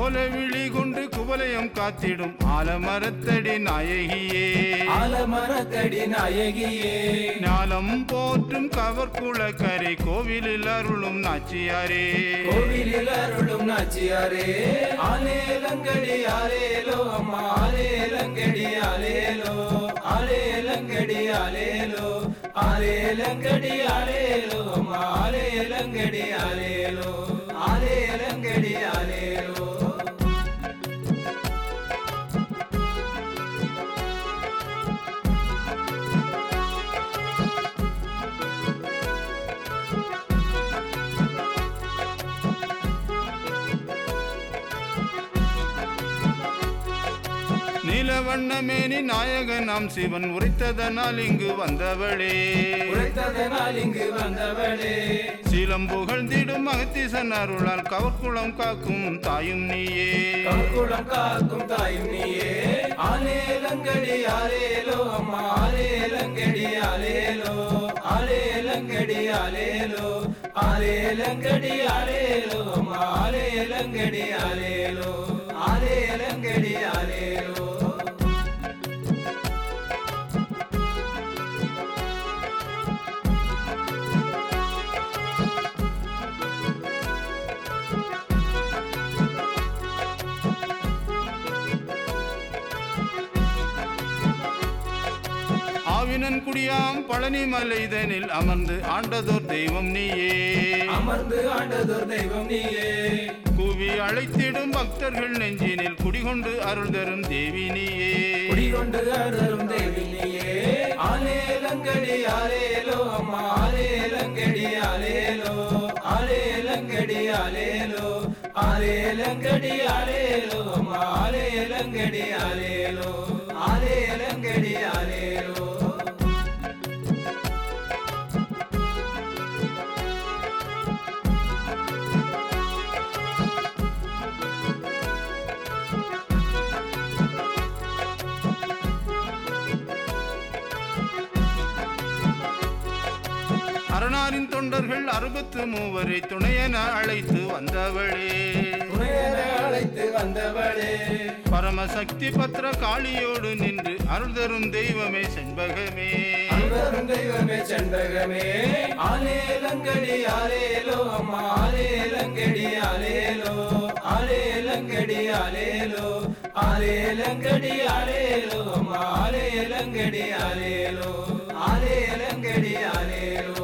கோல விழி கொண்டு குவலயம் காத்திடும் ஆலமரத்தடி நாயகியே ஆலமரத்தடி நாயகியே ஞாலம் போற்றும் கவர்குளக்கரை கோவிலில் அருளும் நாச்சியாரே கோவிலில் அருளும் நாச்சியாரே ஆலேலங்கடி ஆலேலோ அம்மா ஆலேலங்கடி ஆலேலோ ஆலேலங்கடி ஆலேலோ ஆலேலங்கடி ஆலேலோ அம்மா ஆலேலங்கடி ஆலேலோ ஆலேலங்கடி ஆலேலோ நீலவண்ணமேனி நாயகனாம் சிவன் உரைத்ததனால் இங்கு வந்தவளே உரைத்ததனால் இங்கு வந்தவளே சீலம் புகழ்ந்திடும் அகத்தீசன் அருளால் கவர்குளம் காக்கும் தாயும் நீயே கங்குளம் காக்கும் தாயும் நீயே ஆலேலங்கடி ஆலேலோ அம்மா ஆலேலங்கடி ஆலேலோ ஆலேலங்கடி ஆலேலோ ஆலேலங்கடி ஆலேலோ அம்மா ஆலேலங்கடி ஆலேலோ ஆலேலங்கடி ஆலேலோ ஆவினன் குடியாம் பழனி மலைதனில் அமர்ந்து ஆண்டதோர் தெய்வம் நீயே அமர்ந்து ஆண்டதோர் தெய்வம் நீயே கூவி அழைத்திடும் பக்தர்கள் நெஞ்சினில் குடிகொண்டு அருள் தரும் தேவி நீயே குடிகொண்டு அருளும் தேவி நீயே ஆலேலங்கடி ஆலேலோ அம்மா ஆலேலங்கடி ஆலேலோ ஆலேலங்கடி ஆலேலோ ஆலேலங்கடி ஆலேலோ அம்மா ஆலேலங்கடி ஆலேலோ ஆலேலங்கடி ஆலேலோ அரணாரின் தொண்டர்கள் அறுபத்து மூவரை துணையென அழைத்து வந்தவளே துணையர அழைத்து வந்தவளே பரமசக்தி பத்ர காளியோடு நின்று அருள் தரும் தெய்வமே செண்பகமே அன்பரும் தெய்வமே செண்பகமே ஆலேலங்கடி ஆலேலோ அம்மா ஆலேலங்கடி ஆலேலோ ஆலேலங்கடி ஆலேலோ ஆலேலங்கடி ஆலேலோ அம்மா ஆலேலங்கடி ஆலேலோ ஆலேலங்கடி ஆலேலோ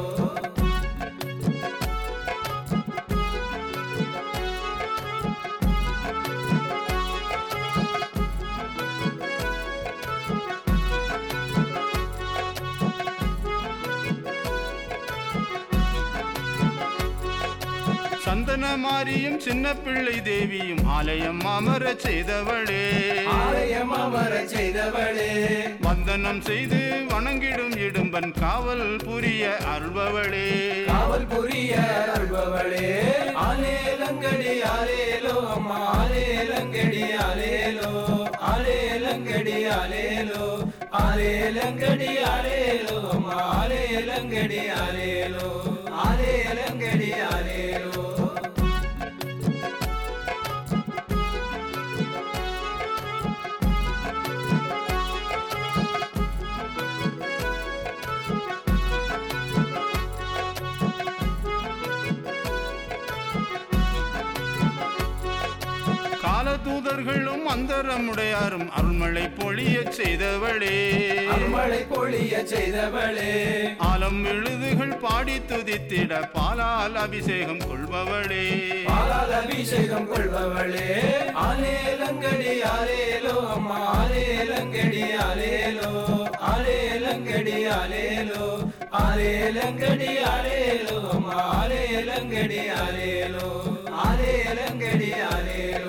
சந்தன மாரியும் சின்ன பிள்ளை தேவியும் ஆலயம் அமரச் செய்தவளே ஆலயம் அமர செய்தவளே வந்தனம் செய்து வணங்கிடும் இடும்பன் காவல் புரிய அருள்பவளே காவல் புரிய அருள்பவளே ஆலேலங்கடி ஆலேலோ அம்மா ஆலேலங்கடி ஆலேலோ ஆலேலங்கடி ஆலேலோ ஆலேலங்கடி ஆலேலோ அம்மா ஆலேலங்கடி ஆலேலோ ஆலேலங்கடி ஆலேலோ காலதூதர்களும் அந்தரமுடையாரும் அருள்மழை பொழியச் செய்தவளே அருமழை பொழிய செய்தவளே ஆலம் விழுதுகள் பாடி துதித்திட பாலால் அபிஷேகம் கொள்பவளே பாலால் அபிஷேகம் கொள்பவளே ஆலேலங்கடி ஆலேலோ அம்மா ஆலேலங்கடி ஆலேலோ ஆலேலங்கடி ஆலேலோ ஆலேலங்கடி ஆலேலோ அம்மா ஆலேலங்கடி ஆலேலோ ஆலேலங்கடி ஆலேலோ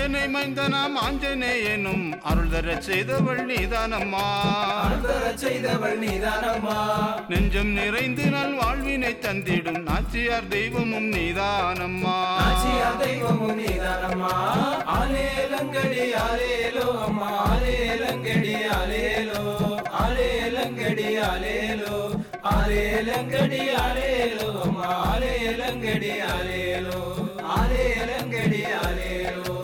அஞ்சனை மைந்தனாம் ஆஞ்சநேயனும் அருள் தரச் செய்தவள் நீதானம்மா அருள்தரச் செய்தவள் நீதானம்மா நெஞ்சம் நிறைந்து நல் வாழ்வினை தந்திடும் நாச்சியார் தெய்வமும் நீதானம்மா ஆச்சியா தெய்வமும் நீதானம்மா ஆலேலங்கடி ஆலேலோ அம்மா ஆலேலங்கடி ஆலேலோ ஆலேலங்கடி ஆலேலோ ஆலேலங்கடி ஆலேலோ அம்மா ஆலேலங்கடி ஆலேலோ ஆலேலங்கடி ஆலேலோ